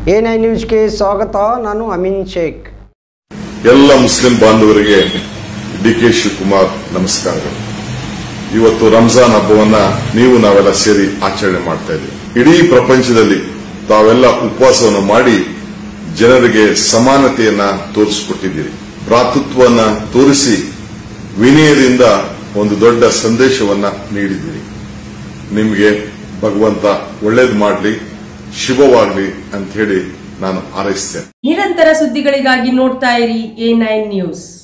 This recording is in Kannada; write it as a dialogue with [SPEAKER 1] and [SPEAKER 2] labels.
[SPEAKER 1] ಎ ನೈನ್ ನ್ಯೂಸ್ಗೆ ಸ್ವಾಗತ ನಾನು ಅಮೀನ್ ಶೇಖ್
[SPEAKER 2] ಎಲ್ಲ ಮುಸ್ಲಿಂ ಬಾಂಧವರಿಗೆ ಡಿ ಕೆ ಶಿವಕುಮಾರ್ ನಮಸ್ಕಾರಗಳು ಇವತ್ತು ರಂಜಾನ್ ಹಬ್ಬವನ್ನ ನೀವು ನಾವೆಲ್ಲ ಸೇರಿ ಆಚರಣೆ ಮಾಡ್ತಾ ಇದ್ದೀವಿ ಇಡೀ ಪ್ರಪಂಚದಲ್ಲಿ ತಾವೆಲ್ಲ ಉಪವಾಸವನ್ನು ಮಾಡಿ ಜನರಿಗೆ ಸಮಾನತೆಯನ್ನ ತೋರಿಸಿಕೊಟ್ಟಿದ್ದೀರಿ ಭ್ರಾತೃತ್ವವನ್ನ ತೋರಿಸಿ ವಿನಯದಿಂದ ಒಂದು ದೊಡ್ಡ ಸಂದೇಶವನ್ನ ನೀಡಿದ್ದೀರಿ ನಿಮಗೆ ಭಗವಂತ ಒಳ್ಳೇದು ಮಾಡಲಿ ಶುಭವಾಗಲಿ ಅಂತ ಹೇಳಿ ನಾನು ಹಾರೈಸ್ತೇನೆ
[SPEAKER 3] ನಿರಂತರ ಸುದ್ದಿಗಳಿಗಾಗಿ ನೋಡ್ತಾ ಇರಿ ಎ ನೈನ್ ನ್ಯೂಸ್